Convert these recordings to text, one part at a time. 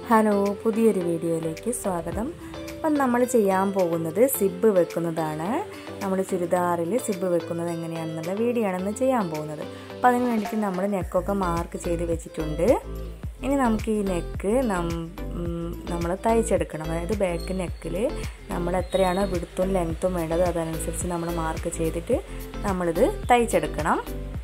hello പുതിയൊരു വീഡിയോയിലേക്ക് സ്വാഗതം അപ്പം നമ്മൾ ചെയ്യാൻ പോകുന്നത് സിബ് വെക്കുന്നതാണ് നമ്മൾ ചുരിദാറിൽ സിബ് വെക്കുന്നത് എങ്ങനെയാണെന്നുള്ള വീഡിയോ ആണെന്ന് ചെയ്യാൻ പോകുന്നത് അപ്പം അതിന് വേണ്ടിയിട്ട് നമ്മൾ നെക്കൊക്കെ മാർക്ക് ചെയ്ത് വെച്ചിട്ടുണ്ട് ഇനി നമുക്ക് ഈ നെക്ക് നമ്മൾ തയ്ച്ചെടുക്കണം അതായത് ബാക്ക് നെക്കിൽ നമ്മൾ എത്രയാണോ വിടുത്തും ലെങ്ത്തും വേണ്ടത് അതനുസരിച്ച് നമ്മൾ മാർക്ക് ചെയ്തിട്ട് നമ്മളിത് തയ്ച്ചെടുക്കണം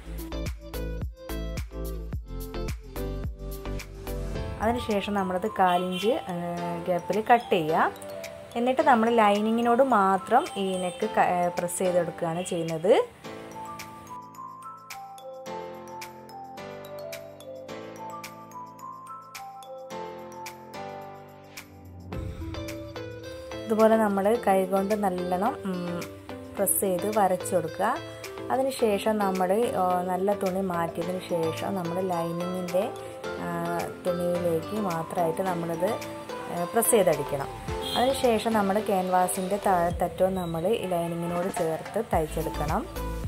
അതിനുശേഷം നമ്മളത് കാലിഞ്ച് ഗ്യാപ്പിൽ കട്ട് ചെയ്യുക എന്നിട്ട് നമ്മൾ ലൈനിങ്ങിനോട് മാത്രം ഈ നെക്ക് പ്രസ് ചെയ്തെടുക്കുകയാണ് ചെയ്യുന്നത് ഇതുപോലെ നമ്മൾ കൈകൊണ്ട് നല്ലോണം പ്രസ് ചെയ്ത് വരച്ചു കൊടുക്കുക അതിനുശേഷം നമ്മൾ നല്ല തുണി മാറ്റിയതിന് ശേഷം നമ്മൾ ലൈനിങ്ങിൻ്റെ തുണിയിലേക്ക് മാത്രമായിട്ട് നമ്മളിത് പ്രസ് ചെയ്തടിക്കണം അതിനുശേഷം നമ്മൾ ക്യാൻവാസിൻ്റെ താഴെത്തറ്റവും നമ്മൾ ഈ ലൈനിങ്ങിനോട് ചേർത്ത് തയ്ച്ചെടുക്കണം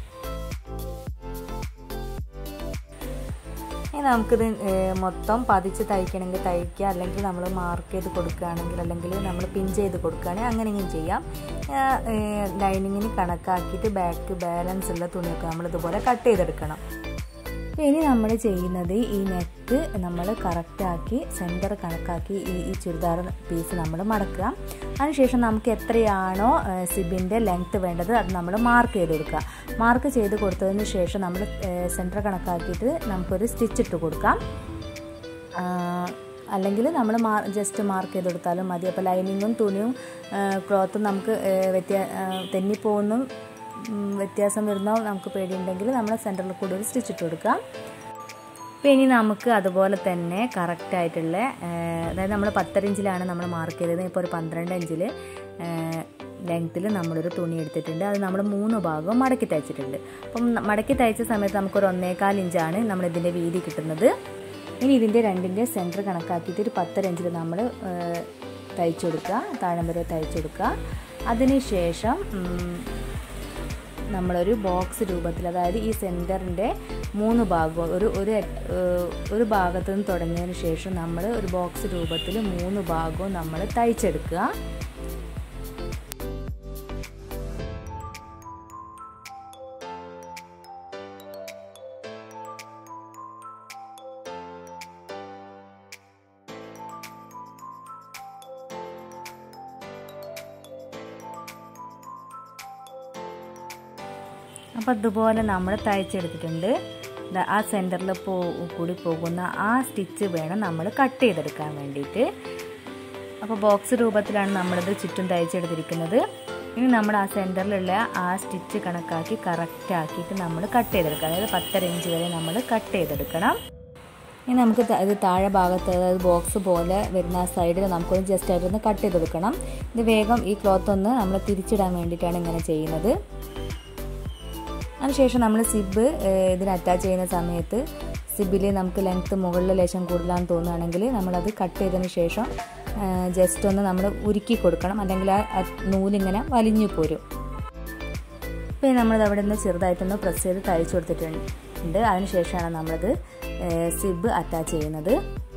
ഇനി നമുക്കിത് മൊത്തം പതിച്ച് തയ്ക്കണമെങ്കിൽ തയ്ക്കുക അല്ലെങ്കിൽ നമ്മൾ മാർക്ക് ചെയ്ത് കൊടുക്കുകയാണെങ്കിൽ അല്ലെങ്കിൽ നമ്മൾ പിൻ ചെയ്ത് കൊടുക്കുകയാണെങ്കിൽ അങ്ങനെയും ചെയ്യാം ലൈനിങ്ങിന് കണക്കാക്കിയിട്ട് ബാക്ക് ബാലൻസ് ഉള്ള തുണിയൊക്കെ നമ്മൾ ഇതുപോലെ കട്ട് ചെയ്തെടുക്കണം ഇനി നമ്മൾ ചെയ്യുന്നത് ഈ നെക്ക് നമ്മൾ കറക്റ്റാക്കി സെൻറ്റർ കണക്കാക്കി ഈ ഈ ചുരിദാർ പീസ് നമ്മൾ മടക്കുക അതിനുശേഷം നമുക്ക് എത്രയാണോ സിബിൻ്റെ ലെങ്ത്ത് വേണ്ടത് അത് നമ്മൾ മാർക്ക് ചെയ്ത് കൊടുക്കുക മാർക്ക് ചെയ്ത് കൊടുത്തതിന് ശേഷം നമ്മൾ സെൻറ്റർ കണക്കാക്കിയിട്ട് നമുക്കൊരു സ്റ്റിച്ച് ഇട്ട് കൊടുക്കാം അല്ലെങ്കിൽ നമ്മൾ മാ ജസ്റ്റ് മാർക്ക് ചെയ്ത് കൊടുത്താലും മതി അപ്പോൾ ലൈനിങ്ങും തുണിയും ക്ലോത്തും നമുക്ക് വ്യത്യാ തെന്നിപ്പോകുന്നു വ്യത്യാസം വരുന്നോ നമുക്ക് പേടിയുണ്ടെങ്കിൽ നമ്മൾ സെൻറ്ററിൽ കൂടി ഒരു സ്റ്റിച്ച് ഇട്ട് കൊടുക്കാം അപ്പോൾ ഇനി നമുക്ക് അതുപോലെ തന്നെ കറക്റ്റായിട്ടുള്ള അതായത് നമ്മൾ പത്തര ഇഞ്ചിലാണ് നമ്മൾ മാർക്ക് ചെയ്തത് ഇപ്പോൾ ഒരു പന്ത്രണ്ട് ഇഞ്ചിൽ ലെങ്ത്തിൽ നമ്മളൊരു തുണി എടുത്തിട്ടുണ്ട് അത് നമ്മൾ മൂന്ന് ഭാഗവും മടക്കി തയ്ച്ചിട്ടുണ്ട് അപ്പം മടക്കി തയ്ച്ച സമയത്ത് നമുക്കൊരു ഒന്നേകാൽ ഇഞ്ചാണ് നമ്മളിതിൻ്റെ വീതി കിട്ടുന്നത് ഇനി ഇതിൻ്റെ രണ്ടിൻ്റെ സെൻറ്റർ കണക്കാക്കിയിട്ട് ഒരു പത്തര ഇഞ്ചിൽ നമ്മൾ തയ്ച്ചു കൊടുക്കുക താഴം വരെ തയ്ച്ചു കൊടുക്കുക അതിനുശേഷം നമ്മളൊരു ബോക്സ് രൂപത്തിൽ അതായത് ഈ സെൻറ്ററിൻ്റെ മൂന്ന് ഭാഗവും ഒരു ഒരു ഒരു ഭാഗത്തു നിന്ന് തുടങ്ങിയതിന് ശേഷം നമ്മൾ ഒരു ബോക്സ് രൂപത്തിൽ മൂന്ന് ഭാഗവും നമ്മൾ തയ്ച്ചെടുക്കുക അപ്പോൾ അതുപോലെ നമ്മൾ തയ്ച്ചെടുത്തിട്ടുണ്ട് ആ സെൻറ്ററിൽ പോ കൂടി പോകുന്ന ആ സ്റ്റിച്ച് വേണം നമ്മൾ കട്ട് ചെയ്തെടുക്കാൻ വേണ്ടിയിട്ട് അപ്പോൾ ബോക്സ് രൂപത്തിലാണ് നമ്മളിത് ചുറ്റും തയ്ച്ചെടുത്തിരിക്കുന്നത് ഇനി നമ്മൾ ആ സെൻറ്ററിലുള്ള ആ സ്റ്റിച്ച് കണക്കാക്കി കറക്റ്റ് ആക്കിയിട്ട് നമ്മൾ കട്ട് ചെയ്തെടുക്കുക അതായത് പത്തര ഇഞ്ച് വരെ നമ്മൾ കട്ട് ചെയ്തെടുക്കണം ഇനി നമുക്ക് ഇത് താഴെ ഭാഗത്ത് അതായത് ബോക്സ് പോലെ വരുന്ന ആ സൈഡിൽ നമുക്കൊന്ന് ജസ്റ്റ് ആയിട്ടൊന്ന് കട്ട് ചെയ്തെടുക്കണം ഇത് വേഗം ഈ ക്ലോത്ത് ഒന്ന് നമ്മൾ തിരിച്ചിടാൻ വേണ്ടിയിട്ടാണ് ഇങ്ങനെ ചെയ്യുന്നത് അതിനുശേഷം നമ്മൾ സിബ് ഇതിന് അറ്റാച്ച് ചെയ്യുന്ന സമയത്ത് സിബിൽ നമുക്ക് ലെങ്ത്ത് മുകളിൽ ലേശം കൂടുതലാണെന്ന് തോന്നുകയാണെങ്കിൽ നമ്മളത് കട്ട് ചെയ്തതിന് ശേഷം ജസ്റ്റ് ഒന്ന് നമ്മൾ ഉരുക്കി കൊടുക്കണം അല്ലെങ്കിൽ ആ നൂലിങ്ങനെ വലിഞ്ഞു പോരും പിന്നെ നമ്മളത് അവിടെ നിന്ന് ചെറുതായിട്ടൊന്ന് പ്രസ് ചെയ്ത് തയ്ച്ചു കൊടുത്തിട്ടുണ്ട് അതിനുശേഷമാണ് നമ്മളത് സിബ് അറ്റാച്ച് ചെയ്യുന്നത്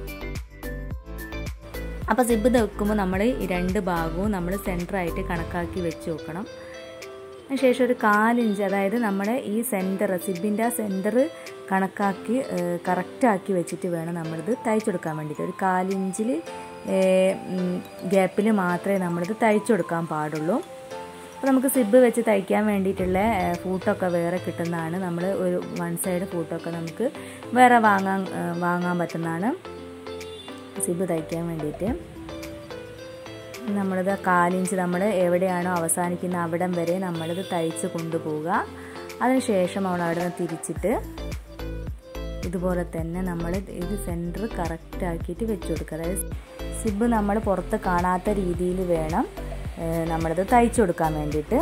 അപ്പോൾ സിബ് വെക്കുമ്പോൾ നമ്മൾ ഈ രണ്ട് ഭാഗവും നമ്മൾ സെൻറ്ററായിട്ട് കണക്കാക്കി വെച്ച് നോക്കണം ശേഷം ഒരു കാലിഞ്ച് അതായത് നമ്മുടെ ഈ സെൻറ്റർ സിബിൻ്റെ ആ സെൻറ്റർ കണക്കാക്കി കറക്റ്റാക്കി വെച്ചിട്ട് വേണം നമ്മളിത് തയ്ച്ചെടുക്കാൻ വേണ്ടിയിട്ട് ഒരു കാലിഞ്ചിൽ ഗ്യാപ്പിൽ മാത്രമേ നമ്മളിത് തയ്ച്ചെടുക്കാൻ പാടുള്ളൂ അപ്പോൾ നമുക്ക് സിബ് വെച്ച് തയ്ക്കാൻ വേണ്ടിയിട്ടുള്ള ഫൂട്ടൊക്കെ വേറെ കിട്ടുന്നതാണ് നമ്മൾ ഒരു വൺ സൈഡ് ഫൂട്ടൊക്കെ നമുക്ക് വേറെ വാങ്ങാൻ വാങ്ങാൻ പറ്റുന്നതാണ് സിബ് തയ്ക്കാൻ വേണ്ടിയിട്ട് നമ്മളിത് കാലിഞ്ച് നമ്മൾ എവിടെയാണോ അവസാനിക്കുന്ന അവിടം വരെ നമ്മളിത് തയ്ച്ച് കൊണ്ടുപോവുക അതിനുശേഷം നമ്മൾ അവിടെ നിന്ന് തിരിച്ചിട്ട് ഇതുപോലെ തന്നെ നമ്മൾ ഇത് സെൻറ്റർ കറക്റ്റ് ആക്കിയിട്ട് വെച്ച് കൊടുക്കുക അതായത് സിബ് നമ്മൾ പുറത്ത് കാണാത്ത രീതിയിൽ വേണം നമ്മളിത് തയ്ച്ചു കൊടുക്കാൻ വേണ്ടിയിട്ട്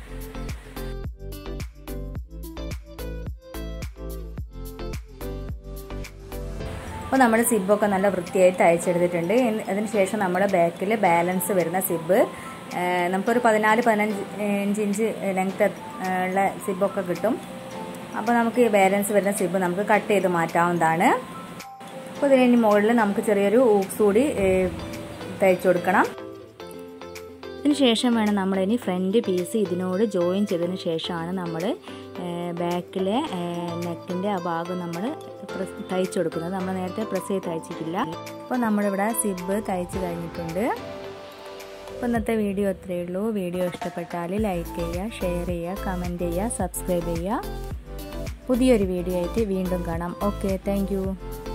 അപ്പോൾ നമ്മൾ സിബൊക്കെ നല്ല വൃത്തിയായിട്ട് അയച്ചെടുത്തിട്ടുണ്ട് അതിനുശേഷം നമ്മുടെ ബാക്കിൽ ബാലൻസ് വരുന്ന സിബ് നമുക്കൊരു പതിനാല് പതിനഞ്ച് ഇഞ്ച് ലെങ്ത് ഉള്ള സിബൊക്കെ കിട്ടും അപ്പോൾ നമുക്ക് ഈ ബാലൻസ് വരുന്ന സിബ് നമുക്ക് കട്ട് ചെയ്ത് മാറ്റാവുന്നതാണ് അപ്പോൾ ഇതിന് മുകളിൽ നമുക്ക് ചെറിയൊരു ഊക്സ് കൂടി തയ്ച്ചു കൊടുക്കണം അതിന് ശേഷം വേണം നമ്മളിനി ഫ്രണ്ട് പീസ് ഇതിനോട് ജോയിൻ ചെയ്തതിന് ശേഷമാണ് നമ്മൾ ബാക്കിലെ നെക്കിൻ്റെ ആ ഭാഗം നമ്മൾ പ്രസ് തയ്ച്ചു കൊടുക്കുന്നത് നമ്മൾ നേരത്തെ പ്രസ് ചെയ്ത് തയ്ച്ചിട്ടില്ല അപ്പോൾ നമ്മളിവിടെ സിബ് തയ്ച്ച് കഴിഞ്ഞിട്ടുണ്ട് അപ്പോൾ ഇന്നത്തെ വീഡിയോ അത്രയേ ഉള്ളൂ വീഡിയോ ഇഷ്ടപ്പെട്ടാൽ ലൈക്ക് ചെയ്യുക ഷെയർ ചെയ്യുക കമൻറ്റ് ചെയ്യുക സബ്സ്ക്രൈബ് ചെയ്യുക പുതിയൊരു വീഡിയോ ആയിട്ട് വീണ്ടും കാണാം ഓക്കെ താങ്ക്